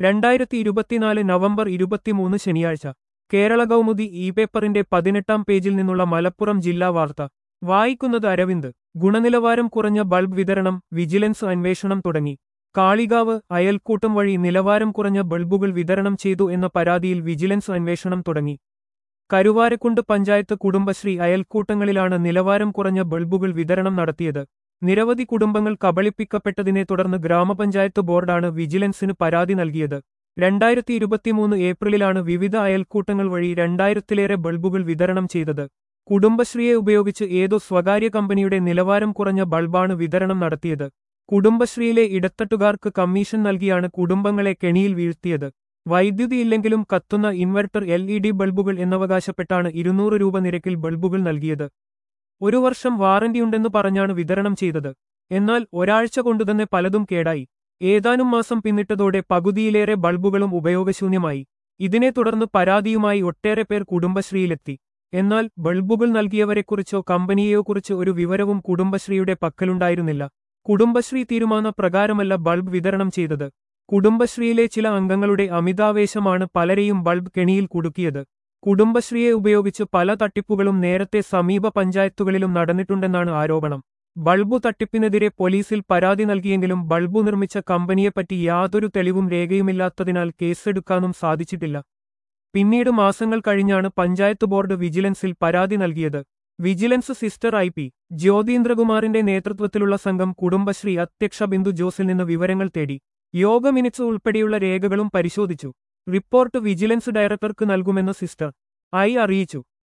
രണ്ടായിരത്തി ഇരുപത്തിനാല് നവംബർ ഇരുപത്തിമൂന്ന് ശനിയാഴ്ച കേരള കൗമുദി ഇ പേപ്പറിന്റെ പതിനെട്ടാം പേജിൽ നിന്നുള്ള മലപ്പുറം ജില്ലാ വാർത്ത വായിക്കുന്നത് അരവിന്ദ് ഗുണനിലവാരം കുറഞ്ഞ ബൾബ് വിതരണം വിജിലൻസ് അന്വേഷണം തുടങ്ങി കാളികാവ് അയൽക്കൂട്ടം വഴി നിലവാരം കുറഞ്ഞ ബൾബുകൾ വിതരണം ചെയ്തു എന്ന പരാതിയിൽ വിജിലൻസ് അന്വേഷണം തുടങ്ങി കരുവാരക്കുണ്ട് പഞ്ചായത്ത് കുടുംബശ്രീ അയൽക്കൂട്ടങ്ങളിലാണ് നിലവാരം കുറഞ്ഞ ബൾബുകൾ വിതരണം നടത്തിയത് നിരവധി കുടുംബങ്ങൾ കബളിപ്പിക്കപ്പെട്ടതിനെ തുടർന്ന് ഗ്രാമപഞ്ചായത്ത് ബോർഡാണ് വിജിലൻസിന് പരാതി നൽകിയത് രണ്ടായിരത്തി ഇരുപത്തിമൂന്ന് ഏപ്രിലിലാണ് വിവിധ അയൽക്കൂട്ടങ്ങൾ വഴി രണ്ടായിരത്തിലേറെ ബൾബുകൾ വിതരണം ചെയ്തത് കുടുംബശ്രീയെ ഉപയോഗിച്ച് ഏതോ സ്വകാര്യ കമ്പനിയുടെ നിലവാരം കുറഞ്ഞ ബൾബാണ് വിതരണം നടത്തിയത് കുടുംബശ്രീയിലെ ഇടത്തട്ടുകാർക്ക് കമ്മീഷൻ നൽകിയാണ് കുടുംബങ്ങളെ കെണിയിൽ വീഴ്ത്തിയത് വൈദ്യുതിയില്ലെങ്കിലും കത്തുന്ന ഇൻവെർട്ടർ എൽ ഇ ഡി ബൾബുകൾ എന്നവകാശപ്പെട്ടാണ് ഇരുന്നൂറ് രൂപ നിരക്കിൽ ബൾബുകൾ നൽകിയത് ഒരു വർഷം വാറന്റിയുണ്ടെന്ന് പറഞ്ഞാണ് വിതരണം ചെയ്തത് എന്നാൽ ഒരാഴ്ച കൊണ്ടുതന്നെ പലതും കേടായി ഏതാനും മാസം പിന്നിട്ടതോടെ പകുതിയിലേറെ ബൾബുകളും ഉപയോഗശൂന്യമായി ഇതിനെ തുടർന്ന് പരാതിയുമായി ഒട്ടേറെ പേർ കുടുംബശ്രീയിലെത്തി എന്നാൽ ബൾബുകൾ നൽകിയവരെക്കുറിച്ചോ കമ്പനിയെയോ കുറിച്ച് ഒരു വിവരവും കുടുംബശ്രീയുടെ പക്കലുണ്ടായിരുന്നില്ല കുടുംബശ്രീ തീരുമാന പ്രകാരമല്ല ബൾബ് വിതരണം ചെയ്തത് കുടുംബശ്രീയിലെ ചില അംഗങ്ങളുടെ അമിതാവേശമാണ് പലരെയും ബൾബ് കെണിയിൽ കുടുക്കിയത് കുടുംബശ്രീയെ ഉപയോഗിച്ച് പല തട്ടിപ്പുകളും നേരത്തെ സമീപ പഞ്ചായത്തുകളിലും നടന്നിട്ടുണ്ടെന്നാണ് ആരോപണം ബൾബു തട്ടിപ്പിനെതിരെ പോലീസിൽ പരാതി നൽകിയെങ്കിലും ബൾബു നിർമ്മിച്ച കമ്പനിയെപ്പറ്റി യാതൊരു തെളിവും രേഖയുമില്ലാത്തതിനാൽ കേസെടുക്കാനും സാധിച്ചിട്ടില്ല പിന്നീട് മാസങ്ങൾ കഴിഞ്ഞാണ് പഞ്ചായത്ത് ബോർഡ് വിജിലൻസിൽ പരാതി നൽകിയത് വിജിലൻസ് സിസ്റ്റർ ഐ പി ജ്യോതീന്ദ്രകുമാറിന്റെ നേതൃത്വത്തിലുള്ള സംഘം കുടുംബശ്രീ അധ്യക്ഷ ബിന്ദു ജോസിൽ നിന്ന് വിവരങ്ങൾ തേടി യോഗ മിനിറ്റ്സ് ഉൾപ്പെടെയുള്ള രേഖകളും പരിശോധിച്ചു റിപ്പോർട്ട് വിജിലൻസ് ഡയറക്ടർക്ക് നൽകുമെന്ന് സിസ്റ്റർ ഐ അറിയിച്ചു